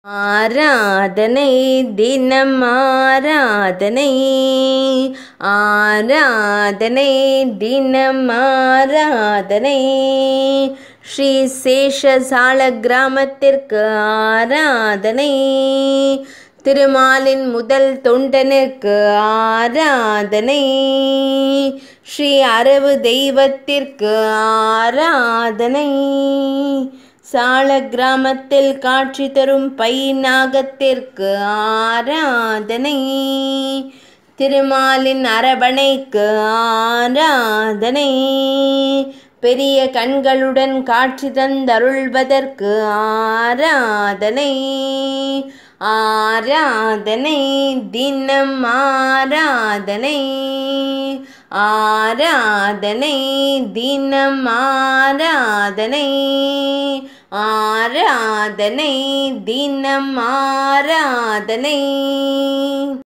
ஆராதனை தினம் ஆராதனை ஆராதனை தினம் ஆராதனை ஸ்ரீ சேஷசால கிராமத்திற்கு ஆராதனை திருமாலின் முதல் தொண்டனுக்கு ஆராதனை ஸ்ரீ அரவு தெய்வத்திற்கு ஆராதனை சால கிராமத்தில் காட்சி தரும் பை நாகத்திற்கு ஆராதனை திருமாலின் அரவணைக்கு ஆராதனை பெரிய கண்களுடன் காட்சி தந்தருள்வதற்கு ஆராதனை ஆராதனை தினம் ஆராதனை ஆராதனை தினம் ஆராதனை ஆராதனை தினம் ஆராதனை